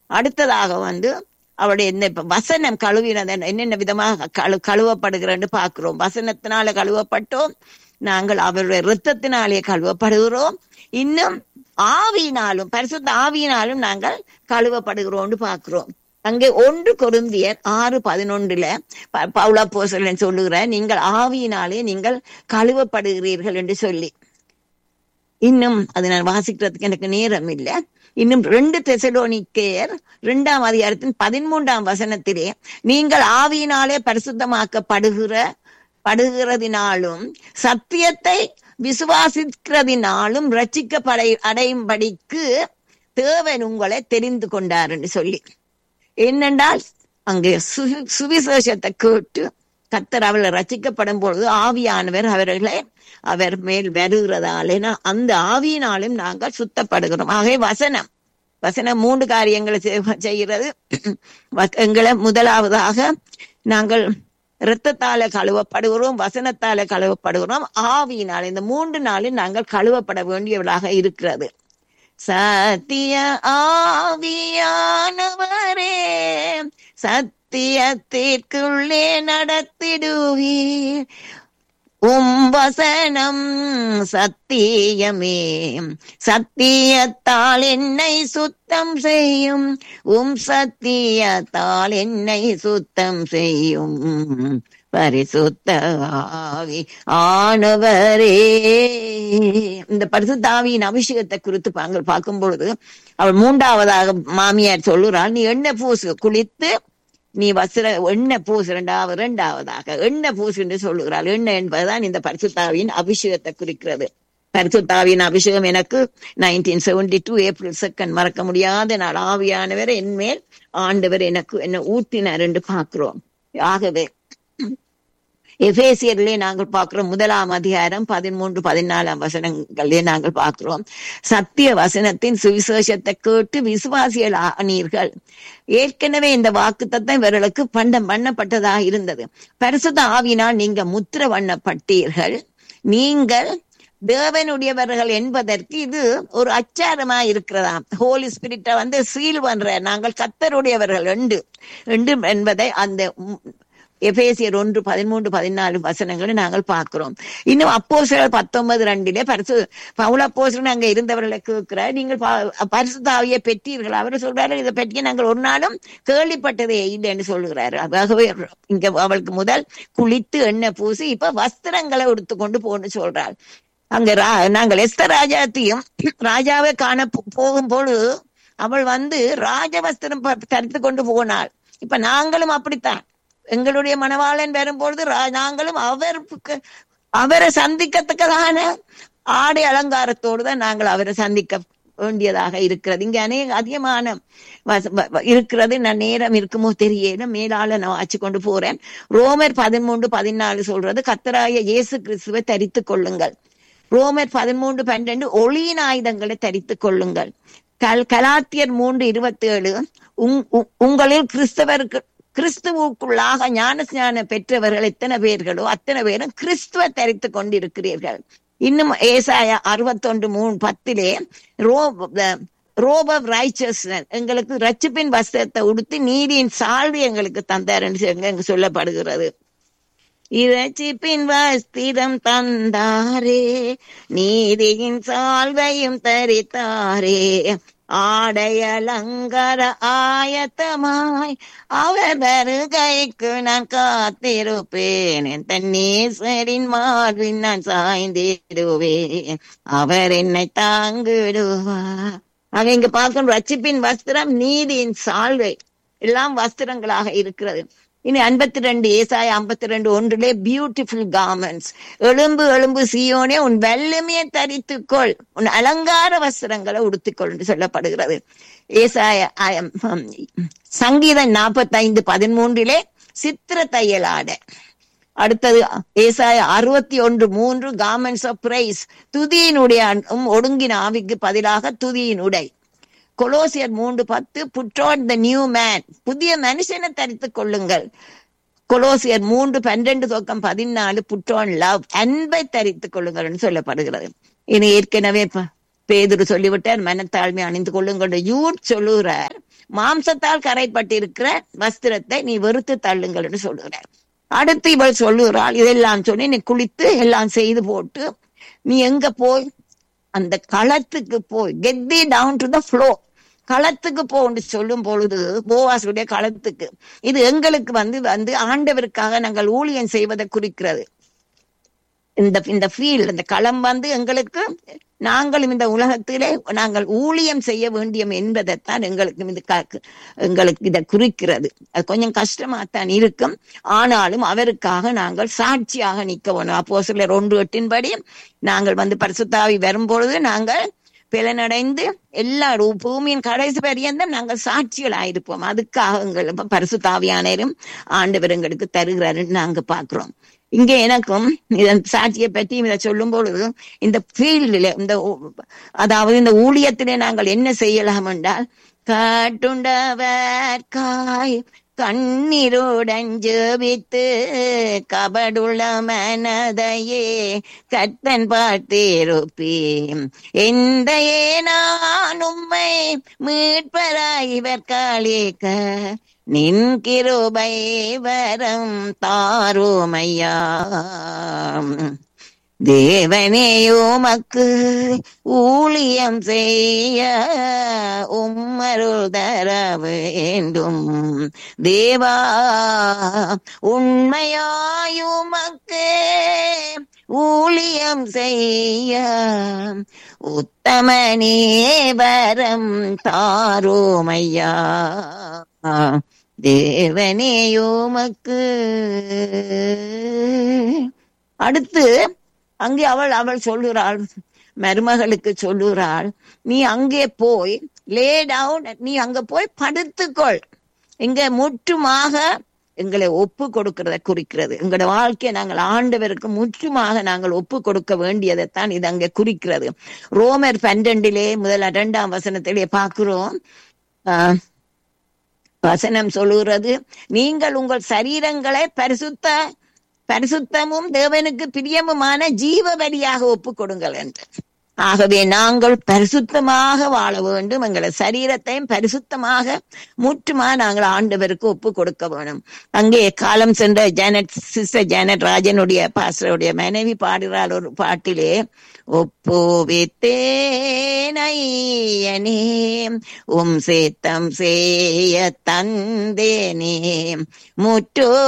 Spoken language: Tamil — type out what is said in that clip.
அடுத்ததாக வந்து அவருடைய இந்த இப்ப வசனம் கழுவினது என்னென்ன விதமாக கழு கழுவப்படுகிறன்னு பார்க்கிறோம் வசனத்தினால கழுவப்பட்டோம் நாங்கள் அவருடைய இரத்தத்தினாலே கழுவப்படுகிறோம் இன்னும் ஆவியினாலும் பரிசுத்த ஆவியினாலும் நாங்கள் கழுவப்படுகிறோம்னு பார்க்கிறோம் அங்கே ஒன்று கொருந்தியர் ஆறு பதினொன்றுல ப- பவுலா போசலன் சொல்லுகிற நீங்கள் ஆவியினாலே நீங்கள் கழுவப்படுகிறீர்கள் என்று சொல்லி இன்னும் அது நான் வாசிக்கிறதுக்கு எனக்கு நேரம் இல்லை இன்னும் ரெண்டு தெசலோனிக்கேயர் இரண்டாம் அதிகாரத்தின் பதிமூன்றாம் வசனத்திலே நீங்கள் ஆவியினாலே பரிசுத்தமாக்கப்படுகிற படுகிறதினாலும் சத்தியத்தை விசுவாசிக்கிறதினாலும் ரட்சிக்கப்படை அடையும்படிக்கு தேவன் உங்களை தெரிந்து கொண்டார் என்று சொல்லி என்னென்றால் அங்கே சு- சுவிசேஷத்தை கேட்டு கத்தர் அவளை ரச்சிக்கப்படும் பொழுது ஆவியானவர் அவர்களை அவர் மேல் வருகிறதாலே நா- அந்த ஆவியினாலும் நாங்கள் சுத்தப்படுகிறோம் ஆகவே வசனம் வசனம் மூன்று காரியங்களை செய்- செய்கிறது வ- எங்களை முதலாவதாக நாங்கள் இரத்தத்தால கழுவப்படுகிறோம் வசனத்தால கழுவப்படுகிறோம் ஆவியினால் இந்த மூன்று நாளில் நாங்கள் கழுவப்பட வேண்டியவர்களாக இருக்கிறது சத்திய ஆவியானவரே சத்தியத்திற்குள்ளே நடத்திடுவீர் உம் வசனம் சத்தியமே சத்தியத்தால் என்னை சுத்தம் செய்யும் உம் சத்தியத்தால் என்னை சுத்தம் செய்யும் பரிசுத்த ஆவி ஆனவரே இந்த பரிசுத்த ஆவியின் அபிஷேகத்தை குறித்து நாங்கள் பார்க்கும் பொழுது அவள் மூன்றாவதாக மாமியார் சொல்லுறாள் நீ எண்ணெய் பூசு குளித்து நீ வஸ்திர எண்ணெய் பூசு இரண்டாவது இரண்டாவதாக எண்ணெய் பூசு என்று சொல்லுகிறாள் எண்ணெய் என்பதுதான் இந்த பரிசுத்தாவியின் அபிஷேகத்தை குறிக்கிறது பரிசுத்தாவியின் அபிஷேகம் எனக்கு nineteen seventy two April second மறக்க முடியாத நாள் ஆவியானவர் என்மேல் ஆண்டவர் எனக்கு என்ன ஊட்டினார் என்று பார்க்கிறோம் ஆகவே எபேசியரிலே நாங்கள் பார்க்கிறோம் முதலாம் அதிகாரம் பதிமூன்று பதினாலாம் வசனங்களிலே நாங்கள் பார்க்கிறோம் சத்திய வசனத்தின் சுவிசேஷத்தை கேட்டு விசுவாசிகள் ஆனீர்கள் ஏற்கனவே இந்த வாக்குத்தத்தம் இவர்களுக்கு பண்டம் பண்ணப்பட்டதாக இருந்தது பரிசுத்த ஆவினால் நீங்க முத்திர வண்ணப்பட்டீர்கள் நீங்கள் தேவனுடையவர்கள் என்பதற்கு இது ஒரு அச்சாரமா இருக்கிறதாம் ஹோலி ஸ்பிரிட்ட வந்து சீல் பண்ற நாங்கள் கத்தருடையவர்கள் என்று என்று என்பதை அந்த உம், எபேசியர் ஒன்று பதிமூன்று பதினாலு வசனங்களை நாங்கள் பார்க்கிறோம் இன்னும் அப்போஸ்தலர் பத்தொன்பது ரெண்டிலே பரிசு பவுல அப்போஸ்தலன் அங்க இருந்தவர்களை கேட்கிறார் நீங்கள் ப- பரிசுத்தாவியை பெற்றீர்கள் அவர் சொல்றாரு இதை பற்றி நாங்கள் ஒரு நாளும் கேள்விப்பட்டதே இல்லைன்னு சொல்லுகிறாரு ஆகவே இங்க அவளுக்கு முதல் குளித்து எண்ணெய் பூசி இப்ப வஸ்திரங்களை உடுத்துக்கொண்டு போன்னு சொல்றாள் அங்க ரா- நாங்கள் எஸ்தர் ராஜாத்தையும் ராஜாவை காண போ- போகும் பொழுது அவள் வந்து ராஜவஸ்திரம் ப- தரித்து கொண்டு போனாள் இப்ப நாங்களும் அப்படித்தான் எங்களுடைய மணவாளன் வரும்பொழுது ரா- நாங்களும் அவருக்கு அவரை சந்திக்கத்தக்கதான ஆடை அலங்காரத்தோடு தான் நாங்கள் அவரை சந்திக்க வேண்டியதாக இருக்கிறது இங்க அநேக அதிகமான வச- வ- வ- இருக்கிறது நான் நேரம் இருக்குமோ தெரியல மேலால நான் வாச்சு கொண்டு போறேன் ரோமர் பதிமூன்று பதினாலு சொல்றது கத்தராய இயேசு கிறிஸ்துவை தரித்துக் கொள்ளுங்கள் ரோமர் பதிமூன்று பன்னெண்டு ஒளியின் ஆயுதங்களை தரித்துக் கொள்ளுங்கள் கல் கலாத்தியர் மூன்று இருபத்தி ஏழு உங்களில் கிறிஸ்தவருக்கு கிறிஸ்துவுக்குள்ளாக ஞான ஸ்நானம் பெற்றவர்கள் எத்தனை பேர்களோ அத்தனை பேரும் கிறிஸ்துவ தரித்துக் கொண்டிருக்கிறீர்கள் இன்னும் ஏசாயா அறுபத்தொன்று மூணு பத்திலே ரோ ரோப் ஆஃப் ரைச்சஸ்னஸ் எங்களுக்கு ரட்சிப்பின் வஸ்திரத்தை உடுத்தி நீதியின் சால்வி எங்களுக்கு தந்தார் என்று சொல்லி அங்கு சொல்லப்படுகிறது இரட்சிப்பின் வஸ்திரம் தந்தாரே நீதியின் சால்வையும் தரித்தாரே ஆடையலங்கர ஆயத்தமாய் அவர் வருகைக்கு நான் காத்திருப்பேன் என் தன்னீஸ்வரின் மார்பின் நான் சாய்ந்திடுவேன் அவர் என்னை தாங்கிடுவார் ஆக இங்க பார்க்கணும் ரட்சிப்பின் வஸ்திரம் நீதியின் சால்வை எல்லாம் வஸ்திரங்களாக இருக்கிறது இனி ஐம்பத்தி ரெண்டு ஏசாய ஐம்பத்தி ரெண்டு ஒன்றிலே பியூட்டிஃபுல் கார்மெண்ட்ஸ் எலும்பு எலும்பு சீயோனே உன் வெள்ளுமையை தரித்துக்கொள் உன் அலங்கார வஸ்திரங்களை உடுத்திக்கொள் என்று சொல்லப்படுகிறது ஏசாய ஆயம், ஹம், சங்கீதம் நாற்பத்தைந்து பதிமூன்றிலே சித்திர தையல் ஆடை அடுத்தது ஏசாய அறுபத்தி ஒன்று மூன்று கார்மெண்ட்ஸ் ஆஃப் பிரைஸ் துதியினுடைய அன்- ஒடுங்கின ஆவிக்கு பதிலாக துதியின் உடை கொலோசியர் மூன்று பத்து புட்ரோன் த நியூ மேன் புதிய மனுஷனை தரித்துக் கொள்ளுங்கள் கொலோசியர் மூன்று பன்னிரண்டு துவக்கம் பதினாலு புட்ரோன் லவ் அன்பை தரித்துக் கொள்ளுங்கள் சொல்லப்படுகிறது இனி ஏற்கனவே ப- பேதுரு சொல்லிவிட்டார் மனத்தாழ்மை அணிந்து கொள்ளுங்கள் யூத் சொல்லுகிறார் மாம்சத்தால் கரைப்பட்டிருக்கிற வஸ்திரத்தை நீ வெறுத்து தள்ளுங்கள் என்று சொல்லுகிறார் அடுத்து இவள் சொல்லுகிறாள் இதெல்லாம் சொல்லி நீ குளித்து எல்லாம் செய்து போட்டு நீ எங்க போய் அந்த களத்துக்கு போய் get the down to the flow களத்துக்கு போன்னு சொல்லும் பொழுது போவாசுடைய களத்துக்கு இது எங்களுக்கு வந்து வந்து ஆண்டவருக்காக நாங்கள் ஊழியம் செய்வதை குறிக்கிறது இந்த இந்த ஃபீல்ட் இந்த களம் வந்து எங்களுக்கு நாங்களும் இந்த உலகத்திலே நாங்கள் ஊழியம் செய்ய வேண்டியம் என்பதைத்தான் எங்களுக்கு இது க- எங்களுக்கு இதை குறிக்கிறது அது கொஞ்சம் கஷ்டமாத்தான் இருக்கும் ஆனாலும் அவருக்காக நாங்கள் சாட்சியாக நிற்க வேணும் அப்போ சிலர் ஒன்று எட்டின்படி நாங்கள் வந்து பரிசுத்தாவி வரும்பொழுது நாங்கள் பிளனடைந்து எல்லா ரூ- பூமியின் கடைசி பரியந்தம் நாங்கள் சாட்சிகள் ஆயிருப்போம் அதுக்காக எங்கள் இப்ப பரிசுத்தாவியானரும் ஆண்டவர் எங்களுக்கு தருகிறாருன்னு நாங்க பாக்குறோம் இங்க எனக்கும் இதன் சாட்சியை பற்றி இதை சொல்லும் பொழுது இந்த ஃபீல்டில் இந்த ஊ- அதாவது இந்த ஊழியத்திலே நாங்கள் என்ன செய்யலாம் என்றால் காட்டுண்டவர் காய் கண்ணீருடன் ஜெபித்து கபடுள்ள மனதையே கத்தன் பார்த்திருப்பி எந்த நான் உம்மை மீட்பராய் இவர் காளிக்க நின் கிருபை வரம் தாரோமையா தேவனே உமக்கு ஊழியம் செய்ய உம்மருள் தர வேண்டும் தேவா உண்மையாயுமக்கு ஊழியம் செய்ய உத்தமனே வரம் தாரோமையா தேவனே உமக்கு அடுத்து அங்கே அவள் அவள் சொல்லுறாள் மருமகளுக்கு சொல்லுறாள் நீ அங்கே போய் லே டவுன் நீ அங்க போய் படுத்துக்கொள் இங்க முற்றுமாக எங்களை ஒப்பு கொடுக்கிறத குறிக்கிறது எங்களோட வாழ்க்கையை நாங்கள் ஆண்டவருக்கு முற்றுமாக நாங்கள் ஒப்பு கொடுக்க வேண்டியதைத்தான் இது அங்கே குறிக்கிறது ரோமர் பன்னெண்டிலே முதல் இரண்டாம் வசனத்திலே பார்க்கிறோம் ஆஹ் வசனம் சொல்லுகிறது நீங்கள் உங்கள் சரீரங்களை பரிசுத்த பரிசுத்தமும் தேவனுக்கு பிரியமுமான ஜீவ பலியாக ஒப்பு கொடுங்கள் என்று ஆகவே நாங்கள் பரிசுத்தமாக வாழ வேண்டும் எங்களை சரீரத்தையும் பரிசுத்தமாக முற்றுமா நாங்கள் ஆண்டவருக்கு ஒப்பு கொடுக்க வேணும் அங்கே காலம் சென்ற ஜானட் சிஸ்டர் ஜானட் ராஜனுடைய பாஸ்டருடைய மனைவி பாடுகிறாள் ஒரு பாட்டிலே ஒப்புவித்தேனையனே உம் சேத்தம் செய்ய தந்தேனே முற்றோ